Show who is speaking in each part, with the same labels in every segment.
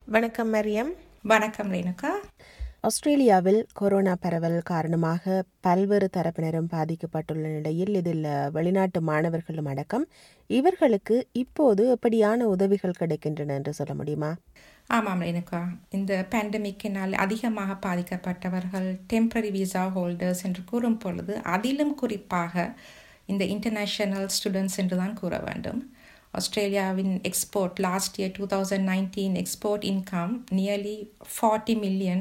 Speaker 1: வணக்கம் மரியம்
Speaker 2: வணக்கம் ரேணுகா
Speaker 1: ஆஸ்திரேலியாவில் கொரோனா பரவல் காரணமாக பல்வேறு தரப்பினரும் பாதிக்கப்பட்டுள்ள நிலையில் இதில் வெளிநாட்டு மாணவர்களும் அடக்கம் இவர்களுக்கு இப்போது எப்படியான உதவிகள் கிடைக்கின்றன என்று சொல்ல முடியுமா
Speaker 2: ஆமாம் ரேணுகா இந்த பேண்டமிக்கினால் அதிகமாக பாதிக்கப்பட்டவர்கள் டெம்பரரி விசா ஹோல்டர்ஸ் என்று கூறும் பொழுது அதிலும் குறிப்பாக இந்த இன்டர்நேஷனல் ஸ்டூடெண்ட்ஸ் என்று தான் கூற வேண்டும் ஆஸ்திரேலியாவின் export last year two thousand nineteen export income nearly forty million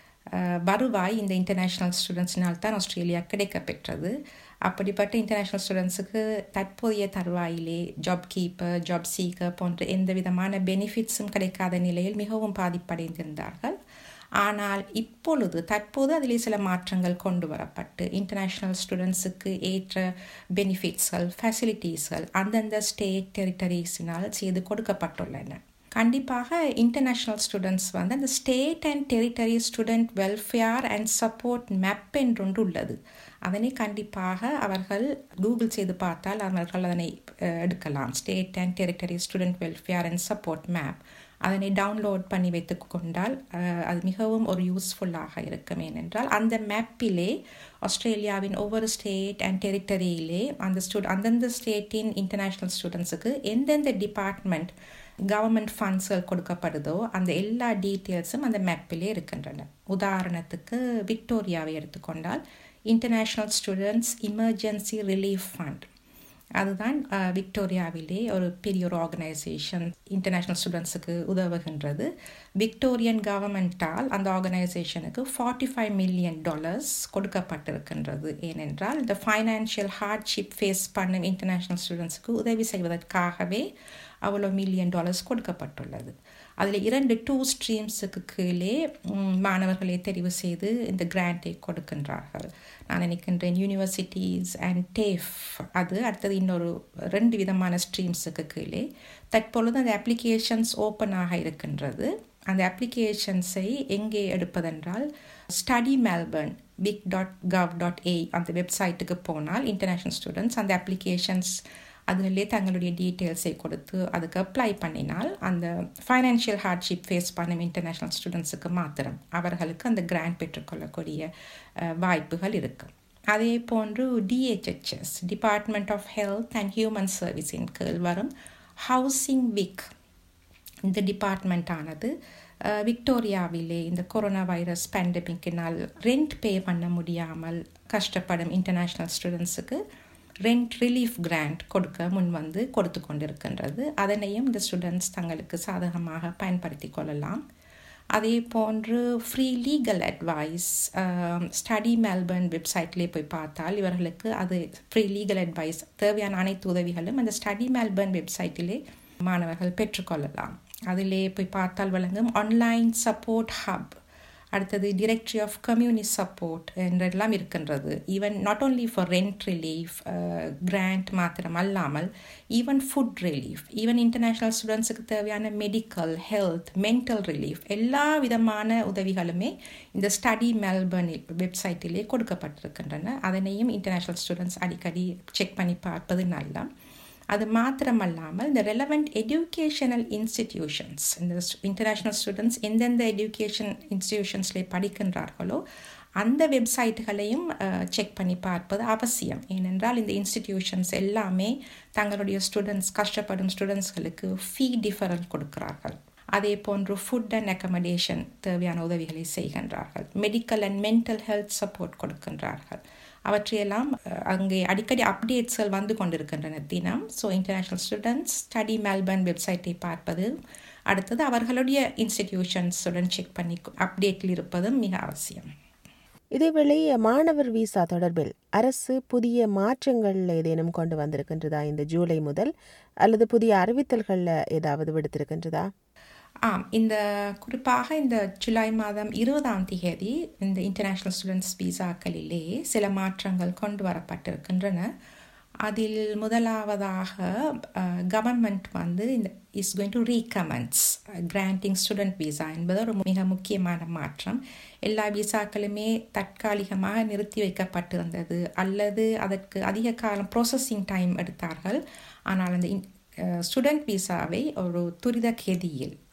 Speaker 2: வருவாய் இந்த இன்டர்நேஷ்னல் ஸ்டூடெண்ட்ஸ்னால் தான் ஆஸ்திரேலியா கிடைக்கப்பெற்றது அப்படிப்பட்ட இன்டர்நேஷ்னல் ஸ்டூடெண்ட்ஸுக்கு தற்போதைய தருவாயிலே ஜாப் கீப்பர் ஜாப் சீக்கர் போன்ற எந்த விதமான பெனிஃபிட்ஸும் கிடைக்காத நிலையில் மிகவும் பாதிப்படைந்திருந்தார்கள் ஆனால் இப்பொழுது தற்போது அதிலே சில மாற்றங்கள் கொண்டு வரப்பட்டு இன்டர்நேஷ்னல் ஸ்டூடெண்ட்ஸுக்கு ஏற்ற பெனிஃபிட்ஸ்கள் ஃபெசிலிட்டிஸ்கள் அந்தந்த ஸ்டேட் டெரிட்டரிஸினால் செய்து கொடுக்கப்பட்டுள்ளன கண்டிப்பாக இன்டர்நேஷ்னல் ஸ்டூடெண்ட்ஸ் வந்து அந்த state and territory student welfare and support map என்றொன்று உள்ளது அதனை கண்டிப்பாக அவர்கள் கூகுள் செய்து பார்த்தால் அவர்கள் அதனை எடுக்கலாம் state and territory student welfare and support map அதனை டவுன்லோட் பண்ணி வைத்து கொண்டால் அது மிகவும் ஒரு யூஸ்ஃபுல்லாக இருக்கும் ஏனென்றால் அந்த மேப்பிலே ஆஸ்திரேலியாவின் ஒவ்வொரு ஸ்டேட் அண்ட் டெரிட்டரியிலே அந்த ஸ்டூ அந்தந்த ஸ்டேட்டின் இன்டர்நேஷ்னல் ஸ்டூடெண்ட்ஸுக்கு எந்தெந்த டிபார்ட்மெண்ட் கவர்மெண்ட் ஃபண்ட்ஸ்கள் கொடுக்கப்படுதோ அந்த எல்லா டீட்டெயில்ஸும் அந்த மேப்பிலே இருக்கின்றன உதாரணத்துக்கு விக்டோரியாவை எடுத்துக்கொண்டால் international students emergency relief fund அதுதான் விக்டோரியாவிலே ஒரு பெரிய ஒரு ஆர்கனைசேஷன் இன்டர்நேஷ்னல் ஸ்டூடெண்ட்ஸுக்கு உதவுகின்றது விக்டோரியன் கவர்மெண்ட்டால் அந்த ஆர்கனைசேஷனுக்கு ஃபார்ட்டி ஃபைவ் மில்லியன் டாலர்ஸ் கொடுக்கப்பட்டிருக்கின்றது ஏனென்றால் இந்த ஃபைனான்ஷியல் ஹார்ட்ஷிப் ஃபேஸ் பண்ணும் இன்டர்நேஷ்னல் ஸ்டூடெண்ட்ஸுக்கு உதவி செய்வதற்காகவே அவ்வளோ மில்லியன் டாலர்ஸ் கொடுக்கப்பட்டுள்ளது அதில் இரண்டு டூ ஸ்ட்ரீம்ஸுக்கு கீழே மாணவர்களை தெரிவு செய்து இந்த கிராண்டை கொடுக்கின்றார்கள் நான் நினைக்கின்றேன் யூனிவர்சிட்டிஸ் அண்ட் டேஃப் அது அடுத்தது இன்னொரு ரெண்டு விதமான ஸ்ட்ரீம்ஸுக்கு கீழே தற்பொழுது அந்த அப்ளிகேஷன்ஸ் ஓப்பனாக இருக்கின்றது அந்த அப்ளிகேஷன்ஸை எங்கே எடுப்பதென்றால் study Melbourne vic dot gov dot A அந்த வெப்சைட்டுக்கு போனால் இன்டர்நேஷ்னல் ஸ்டூடெண்ட்ஸ் அந்த அப்ளிகேஷன்ஸ் அதிலே தங்களுடைய டீட்டெயில்ஸை கொடுத்து அதுக்கு அப்ளை பண்ணினால் அந்த ஃபைனான்ஷியல் ஹார்ட்ஷிப் ஃபேஸ் பண்ணும் இன்டர்நேஷ்னல் ஸ்டூடெண்ட்ஸுக்கு மாத்திரம் அவர்களுக்கு அந்த கிராண்ட் பெற்றுக்கொள்ளக்கூடிய வாய்ப்புகள் இருக்கும் அதே போன்று DHHS department of health and human சர்வீஸின் கீழ் வரும் ஹவுசிங் விக் இந்த டிபார்ட்மெண்ட் ஆனது விக்டோரியாவிலே இந்த கொரோனா வைரஸ் பேண்டமிக்கினால் ரெண்ட் பே பண்ண முடியாமல் கஷ்டப்படும் இன்டர்நேஷ்னல் ஸ்டூடெண்ட்ஸுக்கு ரெண்ட் ரிலீஃப் கிராண்ட் கொடுக்க முன் வந்து கொடுத்து கொண்டிருக்கின்றது அதனையும் இந்த ஸ்டூடெண்ட்ஸ் தங்களுக்கு சாதகமாக பயன்படுத்தி கொள்ளலாம் அதே போன்று free legal advice study Melbourne வெப்சைட்லேயே போய் பார்த்தால் இவர்களுக்கு அது ஃப்ரீ லீகல் அட்வைஸ் தேவையான அனைத்து உதவிகளும் அந்த ஸ்டடி மெல்பர்ன் வெப்சைட்டிலே மாணவர்கள் பெற்றுக்கொள்ளலாம் அதிலே போய் பார்த்தால் வழங்கும் ஆன்லைன் சப்போர்ட் ஹப் அடுத்தது டிரெக்டரி ஆஃப் கம்யூனிட்டி சப்போர்ட் என்றெல்லாம் இருக்கின்றது even not only for rent relief grant மாத்திரம் அல்லாமல் even food relief even international ஸ்டூடெண்ட்ஸுக்கு தேவையான மெடிக்கல் ஹெல்த் மென்டல் ரிலீஃப் எல்லா விதமான உதவிகளுமே இந்த ஸ்டடி மெல்பர்ன் வெப்சைட்டிலே கொடுக்கப்பட்டிருக்கின்றன அதனையும் இன்டர்நேஷ்னல் ஸ்டூடெண்ட்ஸ் அடிக்கடி செக் பண்ணி பார்ப்பது நல்லா அது மாத்திரமல்லாமல் இந்த ரெலவெண்ட் எஜுகேஷனல் இன்ஸ்டிடியூஷன்ஸ் இந்த இன்டர்நேஷ்னல் ஸ்டூடெண்ட்ஸ் எந்தெந்த எஜுகேஷன் இன்ஸ்டிடியூஷன்ஸ்லேயே படிக்கின்றார்களோ அந்த வெப்சைட்டுகளையும் செக் பண்ணி பார்ப்பது அவசியம் ஏனென்றால் இந்த இன்ஸ்டிடியூஷன்ஸ் எல்லாமே தங்களுடைய ஸ்டூடெண்ட்ஸ் கஷ்டப்படும் ஸ்டூடெண்ட்ஸ்களுக்கு ஃபீ டிஃபரல் கொடுக்கிறார்கள் அதே போன்று ஃபுட் அண்ட் அக்கமடேஷன் தேவையான உதவிகளை செய்கின்றார்கள் medical and mental health support கொடுக்கின்றார்கள் அவற்றையெல்லாம் அங்கே அடிக்கடி அப்டேட்ஸ்கள் வந்து கொண்டிருக்கின்றன தினம் so international students study Melbourne வெப்சைட்டை பார்ப்பது அடுத்தது அவர்களுடைய இன்ஸ்டிடியூஷன்ஸுடன் செக் பண்ணி அப்டேட்டில் இருப்பதும் மிக அவசியம்
Speaker 1: இதேவேளை மாணவர் விசா தொடர்பில் அரசு புதிய மாற்றங்கள் ஏதேனும் கொண்டு வந்திருக்கின்றதா இந்த ஜூலை முதல் அல்லது புதிய அறிவித்தல்களில் ஏதாவது விடுத்திருக்கின்றதா
Speaker 2: ஆம் இந்த குறிப்பாக இந்த ஜூலை மாதம் இருபதாம் தேதி இந்த இன்டர்நேஷ்னல் ஸ்டூடெண்ட்ஸ் விசாக்களிலே சில மாற்றங்கள் கொண்டு வரப்பட்டிருக்கின்றன அதில் முதலாவதாக கவர்மெண்ட் வந்து இந்த is going to recommends granting student visa என்பது ஒரு மிக முக்கியமான மாற்றம் எல்லா விசாக்களுமே தற்காலிகமாக நிறுத்தி வைக்கப்பட்டிருந்தது அல்லது அதற்கு அதிக காலம் ப்ராசஸிங் டைம் எடுத்தார்கள் ஆனால் அந்த ஸ்டூடெண்ட் விசாவை ஒரு துரித கதியில்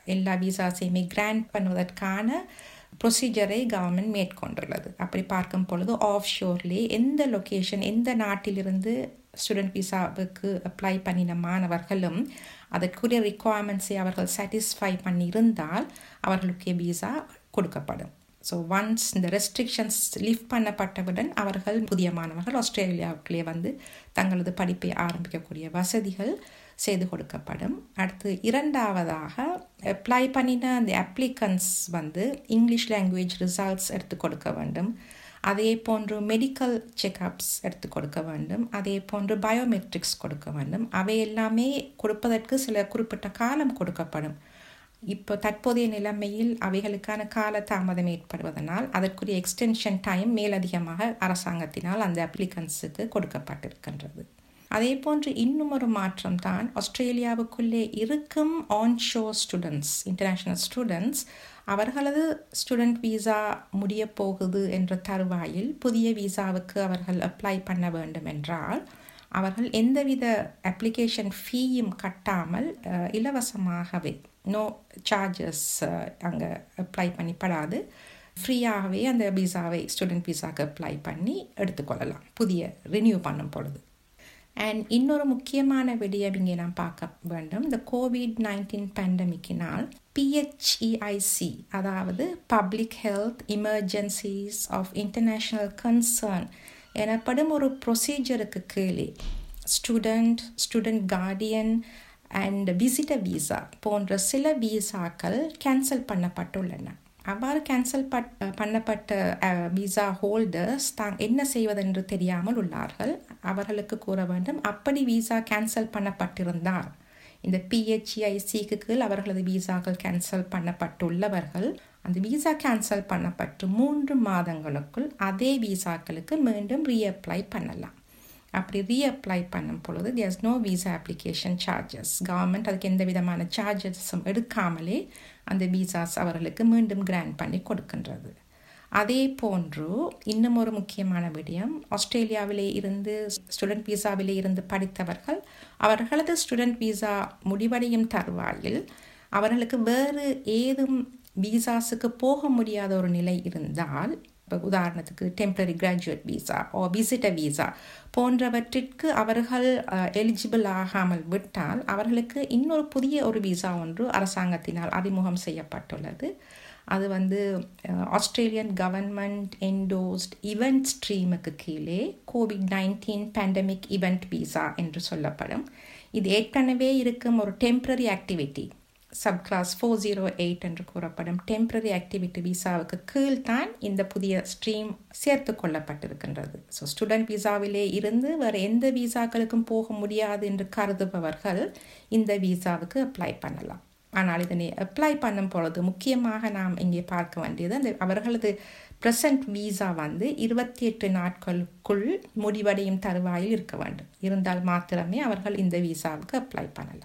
Speaker 2: எல்லா விசாஸையுமே கிராண்ட் பண்ணுவதற்கான ப்ரொசீஜரை கவர்மெண்ட் மேற்கொண்டுள்ளது அப்படி பார்க்கும் பொழுது ஆஃப் ஷோர்லேயே எந்த லொக்கேஷன் எந்த நாட்டிலிருந்து ஸ்டூடெண்ட் விசாவுக்கு அப்ளை பண்ணின மாணவர்களும் அதற்குரிய ரிக்குவயர்மெண்ட்ஸை அவர்கள் சாட்டிஸ்ஃபை பண்ணியிருந்தால் அவர்களுக்கு விசா கொடுக்கப்படும் ஸோ ஒன்ஸ் இந்த ரெஸ்ட்ரிக்ஷன்ஸ் லிஃப்ட் பண்ணப்பட்டவுடன் அவர்கள் புதிய மாணவர்கள் ஆஸ்திரேலியாவுக்குள்ளே வந்து தங்களது படிப்பை ஆரம்பிக்கக்கூடிய வசதிகள் செய்து கொடுக்கப்படும் அடுத்து இரண்டாவதாக அப்ளை பண்ணின அந்த அப்ளிகன்ஸ் வந்து இங்கிலீஷ் லாங்குவேஜ் ரிசல்ட்ஸ் எடுத்து கொடுக்க வேண்டும் அதே போன்று மெடிக்கல் செக்அப்ஸ் எடுத்து கொடுக்க வேண்டும் அதே போன்று பயோமெட்ரிக்ஸ் கொடுக்க வேண்டும் அவை எல்லாமே கொடுப்பதற்கு சில குறிப்பிட்ட காலம் கொடுக்கப்படும் இப்போ தற்போதைய நிலைமையில் அவைகளுக்கான கால தாமதம் ஏற்படுவதனால் அதற்குரிய எக்ஸ்டென்ஷன் டைம் மேலதிகமாக அரசாங்கத்தினால் அந்த அப்ளிகன்ஸுக்கு கொடுக்கப்பட்டிருக்கின்றது அதே போன்று இன்னும் ஒரு மாற்றம் தான் ஆஸ்திரேலியாவுக்குள்ளே இருக்கும் ஆன்ஷோ ஸ்டூடெண்ட்ஸ் இன்டர்நேஷ்னல் ஸ்டூடெண்ட்ஸ் அவர்களது ஸ்டூடெண்ட் வீசா முடிய போகுது என்ற தருவாயில் புதிய வீசாவுக்கு அவர்கள் அப்ளை பண்ண வேண்டும் என்றால் அவர்கள் எந்தவித அப்ளிகேஷன் ஃபீயும் கட்டாமல் இலவசமாகவே நோ சார்ஜஸ் அங்கே அப்ளை பண்ணிப்படாது ஃப்ரீயாகவே அந்த விசாவை ஸ்டூடெண்ட் விசாவுக்கு அப்ளை பண்ணி எடுத்துக்கொள்ளலாம் புதிய ரினியூ பண்ணும் பொழுது அண்ட் இன்னொரு முக்கியமான விடயம் இங்கே நாம் பார்க்க வேண்டும் இந்த கோவிட் நைன்டீன் பேண்டமிக்கினால் பிஹெச்இஐசி அதாவது public health emergencies of international concern எனப்படும் ஒரு ப்ரொசீஜருக்கு கீழே student student guardian and visitor visa போன்ற சில விசாக்கள் கேன்சல் பண்ணப்பட்டுள்ளன அவ்வாறு கேன்சல் பட் பண்ணப்பட்ட விசா ஹோல்டர்ஸ் தாங் என்ன செய்வதென்று தெரியாமல் உள்ளார்கள் அவர்களுக்கு கூற வேண்டும் அப்படி விசா கேன்சல் பண்ணப்பட்டிருந்தால் இந்த பிஹெச்இஐசிக்கு கீழ் அவர்களது விசாக்கள் கேன்சல் பண்ணப்பட்டுள்ளவர்கள் அந்த விசா கேன்சல் பண்ணப்பட்டு மூன்று மாதங்களுக்குள் அதே விசாக்களுக்கு மீண்டும் ரீஅப்ளை பண்ணலாம் அப்படி ரீஅப்ளை பண்ணும் பொழுது there's no visa application charges government அதுக்கு எந்த விதமான சார்ஜஸும் எடுக்காமலே அந்த விசாஸ் அவர்களுக்கு மீண்டும் கிராண்ட் பண்ணி கொடுக்கின்றது அதே போன்று இன்னும் ஒரு முக்கியமான விடயம் ஆஸ்திரேலியாவிலே இருந்து ஸ்டூடெண்ட் விசாவிலே இருந்து படித்தவர்கள் அவர்களது ஸ்டூடெண்ட் விசா முடிவடையும் தருவாயில் அவர்களுக்கு வேறு ஏதும் விசாஸுக்கு போக முடியாத ஒரு நிலை இருந்தால் இப்போ உதாரணத்துக்கு temporary graduate visa or visitor visa போன்றவற்றிற்கு அவர்கள் எலிஜிபிள் ஆகாமல் விட்டால் அவர்களுக்கு இன்னொரு புதிய ஒரு விசா ஒன்று அரசாங்கத்தினால் அறிமுகம் செய்யப்பட்டுள்ளது அது வந்து ஆஸ்திரேலியன் கவர்மெண்ட் என்டோஸ்ட் இவெண்ட் ஸ்ட்ரீமுக்கு கீழே COVID nineteen pandemic event visa என்று சொல்லப்படும் இது ஏற்கனவே இருக்கும் ஒரு temporary activity subclass four zero eight என்று கூறப்படும் டெம்பரரி ஆக்டிவிட்டி விசாவுக்கு கீழ்தான் இந்த புதிய ஸ்ட்ரீம் சேர்த்து கொள்ளப்பட்டிருக்கின்றது ஸோ ஸ்டூடெண்ட் விசாவிலே இருந்து வேறு எந்த விசாக்களுக்கும் போக முடியாது என்று கருதுபவர்கள் இந்த விசாவுக்கு அப்ளை பண்ணலாம் ஆனால் இதனை அப்ளை பண்ணும் பொழுது முக்கியமாக நாம் இங்கே பார்க்க வேண்டியது அந்த அவர்களது ப்ரெசன்ட் விசா வந்து இருபத்தி எட்டு நாட்களுக்குள் முடிவடையும் தருவாயில் இருக்க வேண்டும் இருந்தால் மாத்திரமே அவர்கள் இந்த விசாவுக்கு அப்ளை பண்ணலாம்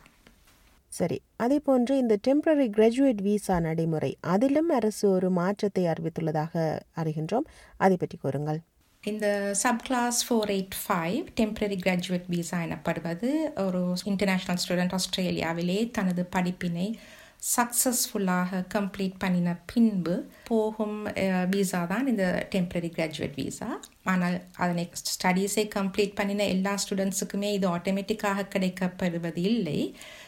Speaker 1: சரி அதே போன்று இந்த டெம்பரரி கிராஜுவேட் விசா நடைமுறை அதிலும் அரசு ஒரு மாற்றத்தை அறிவித்துள்ளதாக அறிகின்றோம் அதை பற்றி கூறுங்கள்
Speaker 2: இந்த subclass four eight five temporary graduate visa எனப்படுவது ஒரு இன்டர்நேஷ்னல் ஸ்டூடெண்ட் ஆஸ்திரேலியாவிலே தனது படிப்பினை சக்ஸஸ்ஃபுல்லாக கம்ப்ளீட் பண்ணின பின்பு போகும் விசா தான் இந்த டெம்பரரி கிராஜுவேட் விசா ஆனால் அதனை ஸ்டடீஸை கம்ப்ளீட் பண்ணின எல்லா ஸ்டூடெண்ட்ஸுக்குமே இது ஆட்டோமேட்டிக்காக கிடைக்கப்படுவது இல்லை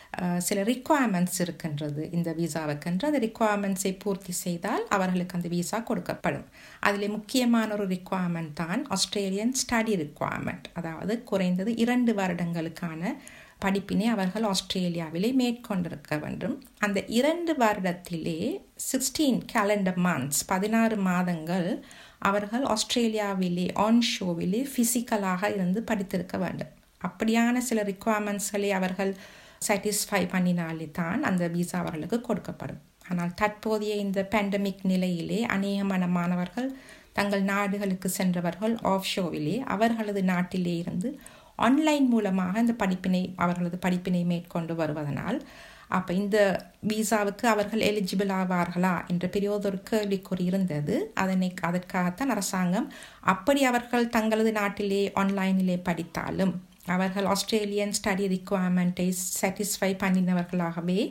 Speaker 2: சில ரிக்குவயர்மெண்ட்ஸ் இருக்கின்றது இந்த விசாவுக்கென்று அந்த ரிக்குவயர்மெண்ட்ஸை பூர்த்தி செய்தால் அவர்களுக்கு அந்த விசா கொடுக்கப்படும் அதில் முக்கியமான ஒரு ரிக்குவயர்மெண்ட் தான் ஆஸ்திரேலியன் ஸ்டடி ரிக்குவயர்மெண்ட் அதாவது குறைந்தது இரண்டு வருடங்களுக்கான படிப்பினை அவர்கள் ஆஸ்திரேலியாவிலே மேற்கொண்டிருக்க வேண்டும் அந்த இரண்டு வருடத்திலே சிக்ஸ்டீன் கேலண்டர் மந்த்ஸ் பதினாறு மாதங்கள் அவர்கள் ஆஸ்திரேலியாவிலே ஆன் ஷோவிலே ஃபிசிக்கலாக இருந்து படித்திருக்க வேண்டும் அப்படியான சில ரிக்குவயர்மெண்ட்ஸ்களை அவர்கள் சாட்டிஸ்ஃபை பண்ணினாலே தான் அந்த விசா அவர்களுக்கு கொடுக்கப்படும் ஆனால் தற்போதைய இந்த பேண்டமிக் நிலையிலே அநேகமான மாணவர்கள் தங்கள் நாடுகளுக்கு சென்றவர்கள் ஆஃப் ஷோவிலே அவர்களது நாட்டிலே இருந்து ஆன்லைன் மூலமாக இந்த படிப்பினை அவர்களது படிப்பினை மேற்கொண்டு வருவதனால் அப்போ இந்த விசாவுக்கு அவர்கள் எலிஜிபிள் ஆவார்களா என்ற பெரியோதொரு கேள்விக்குறி இருந்தது அதனை அதற்காகத்தான் அரசாங்கம் அப்படி அவர்கள் தங்களது நாட்டிலே ஆன்லைனிலே படித்தாலும் அவர்கள் ஆஸ்திரேலியன் ஸ்டடி ரிக்குவயர்மெண்ட்டை சாட்டிஸ்ஃபை பண்ணினவர்களாகவே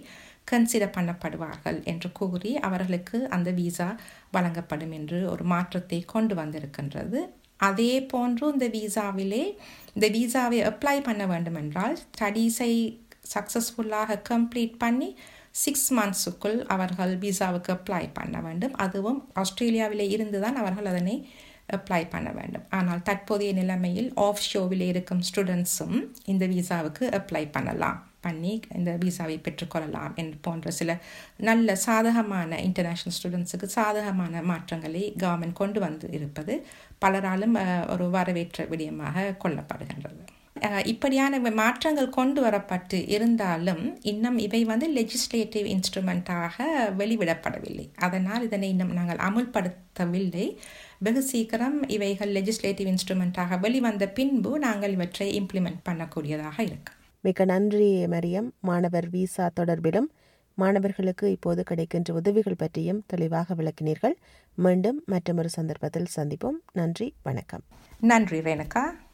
Speaker 2: கன்சிடர் பண்ணப்படுவார்கள் என்று கூறி அவர்களுக்கு அந்த விசா வழங்கப்படும் என்று ஒரு மாற்றத்தை கொண்டு வந்திருக்கின்றது அதே போன்று இந்த விசாவிலே இந்த விசாவை அப்ளை பண்ண வேண்டும் என்றால் ஸ்டடீஸை சக்ஸஸ்ஃபுல்லாக கம்ப்ளீட் பண்ணி சிக்ஸ் மந்த்ஸுக்குள் அவர்கள் விசாவுக்கு அப்ளை பண்ண வேண்டும் அதுவும் ஆஸ்திரேலியாவிலே இருந்து தான் அவர்கள் அதனை அப்ளை பண்ண வேண்டும் ஆனால் தற்போதைய நிலைமையில் ஆஃப் ஷோவில் இருக்கும் ஸ்டூடெண்ட்ஸும் இந்த விசாவுக்கு அப்ளை பண்ணலாம் பண்ணி இந்த விசாவை பெற்றுக்கொள்ளலாம் என்று போன்ற சில நல்ல சாதகமான இன்டர்நேஷ்னல் ஸ்டூடெண்ட்ஸுக்கு சாதகமான மாற்றங்களை கவர்மெண்ட் கொண்டு வந்து இருப்பது பலராலும் ஒரு வரவேற்ற விடயமாக கொள்ளப்படுகின்றது இப்படியான மாற்றங்கள் கொண்டு வரப்பட்டு இருந்தாலும் இன்னும் இவை வந்து லெஜிஸ்லேட்டிவ் இன்ஸ்ட்ருமெண்ட்டாக வெளிவிடப்படவில்லை அதனால் இதனை இன்னும் நாங்கள் அமுல்படுத்தவில்லை வெகு சீக்கிரம் இவைகள் லெஜிஸ்லேட்டிவ் இன்ஸ்ட்ருமெண்ட்டாக வெளிவந்த பின்பு நாங்கள் இவற்றை இம்ப்ளிமெண்ட் பண்ணக்கூடியதாக இருக்கு
Speaker 1: மிக நன்றி மரியம் மாணவர் விசா தொடர்பிலும் மாணவர்களுக்கு இப்போது கிடைக்கின்ற உதவிகள் பற்றியும் தெளிவாக விளக்கினீர்கள் மீண்டும் மற்றொரு சந்தர்ப்பத்தில் சந்திப்போம் நன்றி வணக்கம்
Speaker 2: நன்றி ரேணுகா